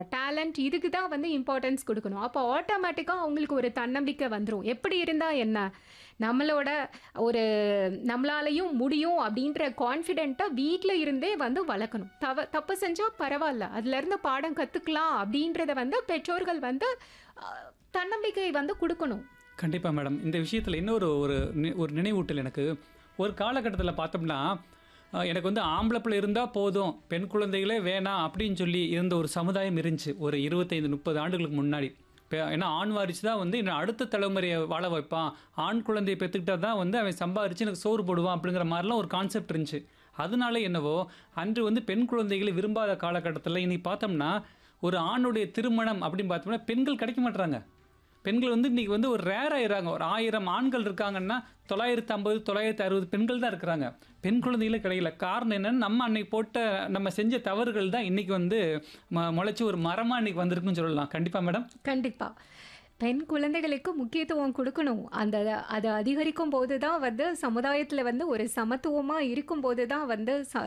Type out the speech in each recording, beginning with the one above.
talent இதுக்கு தான் வந்து இம்பார்ட்டன்ஸ் கொடுக்கணும் அப்போ ஆட்டோமேட்டிக்காக அவங்களுக்கு ஒரு தன்னம்பிக்கை வந்துடும் எப்படி இருந்தால் என்ன நம்மளோட ஒரு நம்மளாலையும் முடியும் அப்படின்ற கான்ஃபிடென்ட்டாக வீட்டில் இருந்தே வந்து வளர்க்கணும் தவ தப்பு செஞ்சால் பரவாயில்ல அதுலேருந்து பாடம் கற்றுக்கலாம் அப்படின்றத வந்து பெற்றோர்கள் வந்து அஹ், தன்னம்பிக்கை வந்து கொடுக்கணும் கண்டிப்பாக மேடம் இந்த விஷயத்தில் இன்னொரு ஒரு நி- ஒரு நினைவூட்டல் எனக்கு ஒரு காலகட்டத்தில் பார்த்தோம்னா அஹ், எனக்கு வந்து ஆம்பளை பிள்ளை இருந்தால் போதும் பெண் குழந்தைகளே வேணாம் அப்படின்னு சொல்லி இருந்த ஒரு சமுதாயம் இருந்துச்சு ஒரு இருபத்தைந்து முப்பது ஆண்டுகளுக்கு முன்னாடி இப்போ ஏன்னா ஆண் வாரிசு தான் வந்து இன்னும் அடுத்த தலைமுறையை வாழ வைப்பான் ஆண் குழந்தையை பெற்றுக்கிட்டா தான் வந்து அவன் சம்பாரிச்சு எனக்கு சோறு போடுவான் அப்படிங்கிற மாதிரிலாம் ஒரு கான்செப்ட் இருந்துச்சு அதனால என்னவோ அன்று வந்து பெண் குழந்தைகளை விரும்பாத காலகட்டத்தில் இன்னைக்கு பார்த்தோம்னா ஒரு ஆணுடைய திருமணம் அப்படின்னு பார்த்தோம்னா பெண்கள் கிடைக்க மாட்றாங்க பெண்கள் வந்து இன்னைக்கு வந்து ஒரு ரேர் ஆயிடுறாங்க ஒரு ஆயிரம் ஆண்கள் இருக்காங்கன்னா தொள்ளாயிரத்து ஐம்பது தொள்ளாயிரத்து அறுபது பெண்கள் தான் இருக்கிறாங்க பெண் குழந்தைகளே கிடைக்கல காரணம் என்னன்னு நம்ம அன்னைக்கு போட்ட நம்ம செஞ்ச தவறுகள் தான் இன்னைக்கு வந்து ம- முளைச்சு ஒரு மரமா இன்னைக்கு வந்திருக்குன்னு சொல்லலாம் கண்டிப்பா மேடம் கண்டிப்பாக பெண் குழந்தைகளுக்கு முக்கியத்துவம் கொடுக்கணும் அந்த அது அதிகரிக்கும் போது தான் வந்து சமுதாயத்தில் வந்து ஒரு சமத்துவமாக இருக்கும்போது தான் வந்து ச-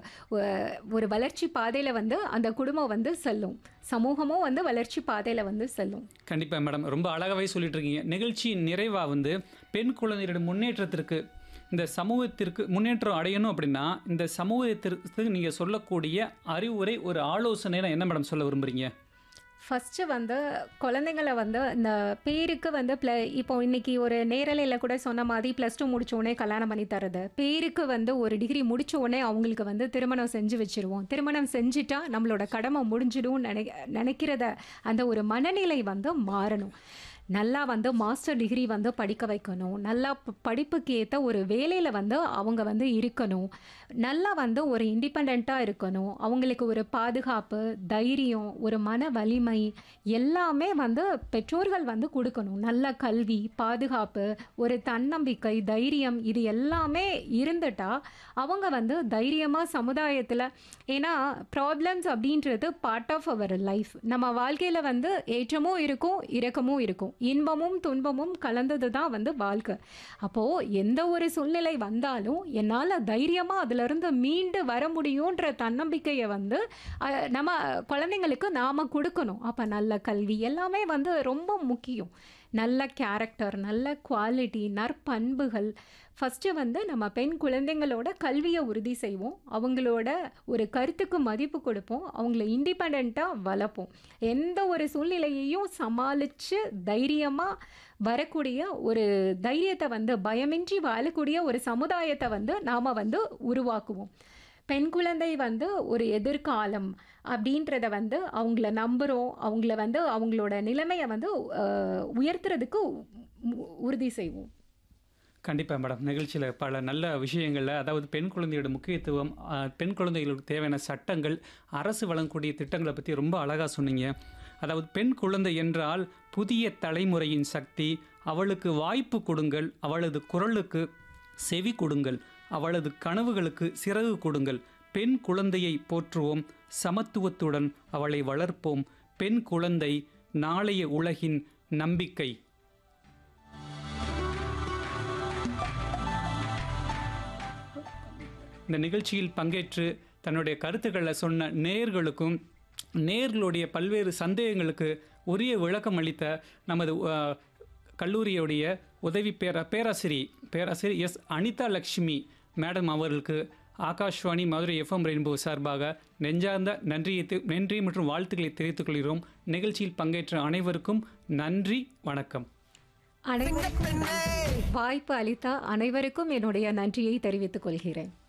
ஒ- ஒரு வளர்ச்சி பாதையில் வந்து அந்த குடும்பம் வந்து செல்லும் சமூகமும் வந்து வளர்ச்சி பாதையில் வந்து செல்லும் கண்டிப்பா மேடம் ரொம்ப அழகாவே சொல்லிட்டு இருக்கீங்க நிகழ்ச்சியின் நிறைவா வந்து பெண் குழந்தைகளுடைய முன்னேற்றத்திற்கு இந்த சமூகத்திற்கு முன்னேற்றம் அடையணும் அப்படின்னா இந்த சமூகத்திற்கு நீங்க சொல்லக்கூடிய அறிவுரை ஒரு ஆலோசனை என்ன மேடம் சொல்ல விரும்புறீங்க ஃபஸ்ட்டு வந்து குழந்தைங்களை வந்து இந்த பேருக்கு வந்து ப்ள இப்போ இன்னைக்கு ஒரு நேரலையில் கூட சொன்ன மாதிரி ப்ளஸ் டூ முடிச்ச உடனே கல்யாணம் பண்ணி தரது பேருக்கு வந்து ஒரு டிகிரி முடிச்ச உடனே அவங்களுக்கு வந்து திருமணம் செஞ்சு வச்சிருவோம் திருமணம் செஞ்சுட்டா நம்மளோட கடமை முடிஞ்சிடும் நினை நினைக்கிறத அந்த ஒரு மனநிலை வந்து மாறணும் நல்லா வந்து மாஸ்டர் டிகிரி வந்து படிக்க வைக்கணும் நல்லா ப- படிப்புக்கு ஏற்ற ஒரு வேலையில் வந்து அவங்க வந்து இருக்கணும் நல்லா வந்து ஒரு இண்டிபெண்ட்டாக இருக்கணும் அவங்களுக்கு ஒரு பாதுகாப்பு தைரியம் ஒரு மன வலிமை எல்லாமே வந்து பெற்றோர்கள் வந்து கொடுக்கணும் நல்ல கல்வி பாதுகாப்பு ஒரு தன்னம்பிக்கை தைரியம் இது எல்லாமே இருந்துட்டா அவங்க வந்து தைரியமாக சமுதாயத்தில் ஏன்னா ப்ராப்ளம்ஸ் அப்படின்றது பார்ட் ஆஃப் அவர் லைஃப் நம்ம வாழ்க்கையில் வந்து ஏற்றமும் இருக்கும் இறக்கமும் இருக்கும் இன்பமும் துன்பமும் கலந்தது தான் வந்து வாழ்க்கை அப்போது எந்த ஒரு சூழ்நிலை வந்தாலும் என்னால் தைரியமாக அதிலிருந்து மீண்டு வர முடியுன்ற தன்னம்பிக்கையை வந்து அஹ், நம்ம குழந்தைங்களுக்கு நாம் கொடுக்கணும் அப்போ நல்ல கல்வி எல்லாமே வந்து ரொம்ப முக்கியம் நல்ல கேரக்டர் நல்ல குவாலிட்டி நற்பண்புகள் ஃபஸ்ட்டு வந்து நம்ம பெண் குழந்தைங்களோட கல்வியை உறுதி செய்வோம் அவங்களோட ஒரு கருத்துக்கு மதிப்பு கொடுப்போம் அவங்கள இண்டிபெண்ட்டாக வளர்ப்போம் எந்த ஒரு சூழ்நிலையையும் சமாளித்து தைரியமாக வரக்கூடிய ஒரு தைரியத்தை வந்து பயமின்றி வாழக்கூடிய ஒரு சமுதாயத்தை வந்து நாம் வந்து உருவாக்குவோம் பெண் குழந்தை வந்து ஒரு எதிர்காலம் அப்படின்றத வந்து அவங்கள நம்புகிறோம் அவங்கள வந்து அவங்களோட நிலைமையை வந்து அஹ், உயர்த்துறதுக்கு உ- உறுதி செய்வோம் கண்டிப்பாக மேடம் நிகழ்ச்சியில் பல நல்ல விஷயங்களில் அதாவது பெண் குழந்தையோட முக்கியத்துவம் ஆ, பெண் குழந்தைகளுக்கு தேவையான சட்டங்கள் அரசு வழங்கக்கூடிய திட்டங்களை பற்றி ரொம்ப அழகாக சொன்னீங்க அதாவது பெண் குழந்தை என்றால் புதிய தலைமுறையின் சக்தி அவளுக்கு வாய்ப்பு கொடுங்கள் அவளது குரலுக்கு செவி கொடுங்கள் அவளது கனவுகளுக்கு சிறகு கொடுங்கள் பெண் குழந்தையை போற்றுவோம் சமத்துவத்துடன் அவளை வளர்ப்போம் பெண் குழந்தை நாளைய உலகின் நம்பிக்கை இந்த நிகழ்ச்சியில் பங்கேற்று தன்னுடைய கருத்துக்களை சொன்ன நேயர்களுக்கும் நேயர்களுடைய பல்வேறு சந்தேகங்களுக்கு உரிய விளக்கம் அளித்த நமது அஹ், கல்லூரியுடைய உதவி பேரா பேராசிரியர் பேராசிரியர் எஸ் அனிதா லக்ஷ்மி மேடம் அவர்களுக்கு ஆகாஷ்வாணி மதுரை எஃப்எம் ரெயின்போ சார்பாக நெஞ்சார்ந்த நன்றியை தெ- நன்றி மற்றும் வாழ்த்துக்களை தெரிவித்துக் கொள்கிறோம் நிகழ்ச்சியில் பங்கேற்ற அனைவருக்கும் நன்றி வணக்கம் அனைவருக்கும் வாய்ப்பு அளித்த அனைவருக்கும் என்னுடைய நன்றியை தெரிவித்துக் கொள்கிறேன்